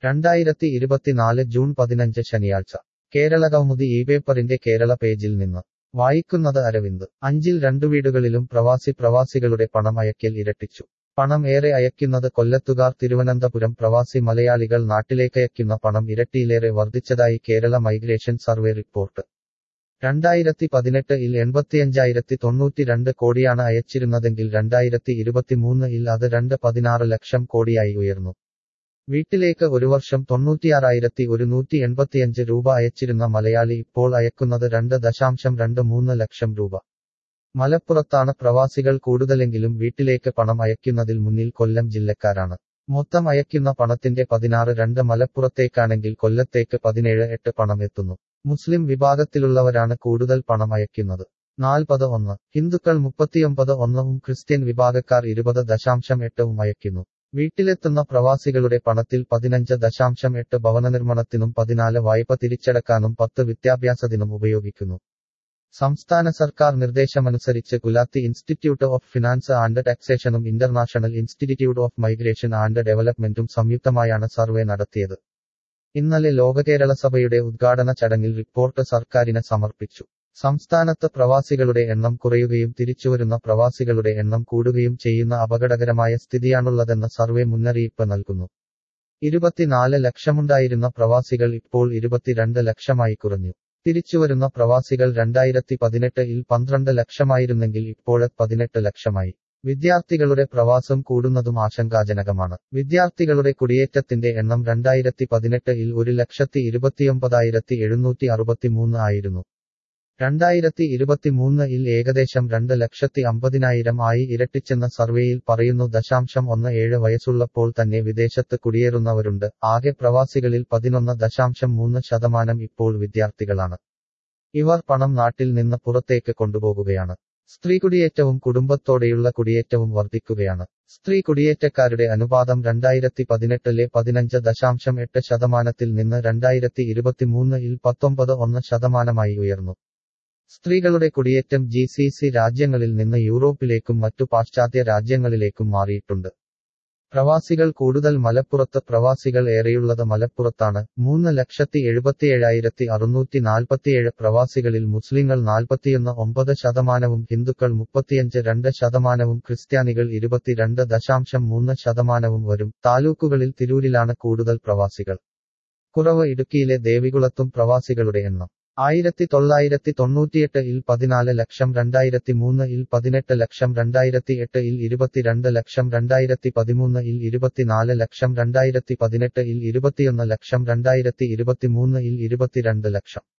രണ്ടായിരത്തി ഇരുപത്തിനാല് ജൂൺ പതിനഞ്ച് ശനിയാഴ്ച കേരളകൗമുദി ഈ പേപ്പറിന്റെ കേരള പേജിൽ നിന്ന് വായിക്കുന്നത് അരവിന്ദ് അഞ്ചിൽ രണ്ടു വീടുകളിലും പ്രവാസി പ്രവാസികളുടെ പണം അയക്കൽ ഇരട്ടിച്ചു പണം ഏറെ അയക്കുന്നത് കൊല്ലത്തുകാർ തിരുവനന്തപുരം പ്രവാസി മലയാളികൾ നാട്ടിലേക്കയക്കുന്ന പണം ഇരട്ടിയിലേറെ വർദ്ധിച്ചതായി കേരള മൈഗ്രേഷൻ സർവേ റിപ്പോർട്ട് രണ്ടായിരത്തി പതിനെട്ട് ഇൽ എൺപത്തിയഞ്ചായിരത്തി തൊണ്ണൂറ്റിരണ്ട് കോടിയാണ് അയച്ചിരുന്നതെങ്കിൽ രണ്ടായിരത്തി ഇരുപത്തിമൂന്ന് ഇൽ അത് രണ്ട് പതിനാറ് ലക്ഷം കോടിയായി ഉയർന്നു വീട്ടിലേക്ക് ഒരു വർഷം തൊണ്ണൂറ്റിയാറായിരത്തി ഒരുന്നൂറ്റി എൺപത്തിയഞ്ച് രൂപ അയച്ചിരുന്ന മലയാളി ഇപ്പോൾ അയക്കുന്നത് രണ്ട് ദശാംശം രണ്ട് മൂന്ന് ലക്ഷം രൂപ മലപ്പുറത്താണ് പ്രവാസികൾ കൂടുതലെങ്കിലും വീട്ടിലേക്ക് പണം അയക്കുന്നതിൽ മുന്നിൽ കൊല്ലം ജില്ലക്കാരാണ് മൊത്തം അയക്കുന്ന പണത്തിന്റെ പതിനാറ് രണ്ട് മലപ്പുറത്തേക്കാണെങ്കിൽ കൊല്ലത്തേക്ക് പതിനേഴ് എട്ട് പണം എത്തുന്നു മുസ്ലിം വിഭാഗത്തിലുള്ളവരാണ് കൂടുതൽ പണം അയക്കുന്നത് നാൽപ്പത് ഒന്ന് ഹിന്ദുക്കൾ മുപ്പത്തിയൊമ്പത് ഒന്നും ക്രിസ്ത്യൻ വിഭാഗക്കാർ ഇരുപത് ദശാംശം എട്ടവും അയക്കുന്നു വീട്ടിലെത്തുന്ന പ്രവാസികളുടെ പണത്തിൽ പതിനഞ്ച് ദശാംശം എട്ട് ഭവനനിർമ്മാണത്തിനും പതിനാല് വായ്പ തിരിച്ചടക്കാനും പത്ത് വിദ്യാഭ്യാസത്തിനും ഉപയോഗിക്കുന്നു സംസ്ഥാന സർക്കാർ നിർദ്ദേശമനുസരിച്ച് Gulati institute of finance and ടാക്സേഷനും international institute of migration and ഡെവലപ്മെന്റും സംയുക്തമായാണ് സർവേ നടത്തിയത് ഇന്നലെ ലോകകേരള സഭയുടെ ഉദ്ഘാടന ചടങ്ങിൽ റിപ്പോർട്ട് സർക്കാരിന് സമർപ്പിച്ചു സംസ്ഥാനത്ത് പ്രവാസികളുടെ എണ്ണം കുറയുകയും തിരിച്ചുവരുന്ന പ്രവാസികളുടെ എണ്ണം കൂടുകയും ചെയ്യുന്ന അപകടകരമായ സ്ഥിതിയാണുള്ളതെന്ന് സർവേ മുന്നറിയിപ്പ് നൽകുന്നു ഇരുപത്തിനാല് ലക്ഷമുണ്ടായിരുന്ന പ്രവാസികൾ ഇപ്പോൾ ഇരുപത്തിരണ്ട് ലക്ഷമായി കുറഞ്ഞു തിരിച്ചുവരുന്ന പ്രവാസികൾ രണ്ടായിരത്തി പതിനെട്ട് ഇൽ പന്ത്രണ്ട് ലക്ഷമായിരുന്നെങ്കിൽ ഇപ്പോഴെ പതിനെട്ട് ലക്ഷമായി വിദ്യാർത്ഥികളുടെ പ്രവാസം കൂടുന്നതും ആശങ്കാജനകമാണ് വിദ്യാർത്ഥികളുടെ കുടിയേറ്റത്തിന്റെ എണ്ണം രണ്ടായിരത്തി പതിനെട്ട് ഇൽ ഒരു ലക്ഷത്തി ഇരുപത്തിയൊമ്പതായിരത്തി എഴുന്നൂറ്റി അറുപത്തിമൂന്ന് ആയിരുന്നു രണ്ടായിരത്തി ഇരുപത്തിമൂന്ന് ഇൽ ഏകദേശം രണ്ട് ലക്ഷത്തി അമ്പതിനായിരം ആയി ഇരട്ടിച്ചെന്ന സർവേയിൽ പറയുന്നു ദശാംശം ഒന്ന് ഏഴ് വയസ്സുള്ളപ്പോൾ തന്നെ വിദേശത്ത് കുടിയേറുന്നവരുണ്ട് ആകെ പ്രവാസികളിൽ പതിനൊന്ന് ദശാംശം മൂന്ന് ശതമാനം ഇപ്പോൾ വിദ്യാർത്ഥികളാണ് ഇവർ പണം നാട്ടിൽ നിന്ന് പുറത്തേക്ക് കൊണ്ടുപോകുകയാണ് സ്ത്രീ കുടിയേറ്റവും കുടുംബത്തോടെയുള്ള കുടിയേറ്റവും വർദ്ധിക്കുകയാണ് സ്ത്രീ കുടിയേറ്റക്കാരുടെ അനുപാതം രണ്ടായിരത്തി പതിനെട്ടിലെ പതിനഞ്ച് ദശാംശം എട്ട് ശതമാനത്തിൽ നിന്ന് രണ്ടായിരത്തി ഇരുപത്തിമൂന്ന് ഇൽ പത്തൊമ്പത് ഒന്ന് ശതമാനമായി ഉയർന്നു സ്ത്രീകളുടെ കുടിയേറ്റം ജി സി സി രാജ്യങ്ങളിൽ നിന്ന് യൂറോപ്പിലേക്കും മറ്റു പാശ്ചാത്യ രാജ്യങ്ങളിലേക്കും മാറിയിട്ടുണ്ട് പ്രവാസികൾ കൂടുതൽ മലപ്പുറത്ത് പ്രവാസികൾ ഏറെയുള്ളത് മലപ്പുറത്താണ് മൂന്ന് ലക്ഷത്തി എഴുപത്തിയേഴായിരത്തി അറുന്നൂറ്റി നാൽപ്പത്തിയേഴ് പ്രവാസികളിൽ മുസ്ലിങ്ങൾ നാൽപ്പത്തിയൊന്ന് ഒമ്പത് ശതമാനവും ഹിന്ദുക്കൾ മുപ്പത്തിയഞ്ച് രണ്ട് ശതമാനവും ക്രിസ്ത്യാനികൾ ഇരുപത്തിരണ്ട് ദശാംശം മൂന്ന് ശതമാനവും വരും താലൂക്കുകളിൽ തിരൂരിലാണ് കൂടുതൽ പ്രവാസികൾ കുറവ് ഇടുക്കിയിലെ ദേവികുളത്തും പ്രവാസികളുടെ എണ്ണം ആയിരത്തി തൊള്ളായിരത്തി തൊണ്ണൂറ്റിയെട്ട് ഇൽ പതിനാല് ലക്ഷം രണ്ടായിരത്തി മൂന്ന് ഇൽ പതിനെട്ട് ലക്ഷം രണ്ടായിരത്തി എട്ട് ഇൽ ഇരുപത്തിരണ്ട് ലക്ഷം രണ്ടായിരത്തി പതിമൂന്ന് ഇൽ ഇരുപത്തിനാല് ലക്ഷം രണ്ടായിരത്തി പതിനെട്ട് ഇൽ ഇരുപത്തിയൊന്ന് ലക്ഷം രണ്ടായിരത്തി ഇരുപത്തിമൂന്ന് ഇൽ ഇരുപത്തിരണ്ട് ലക്ഷം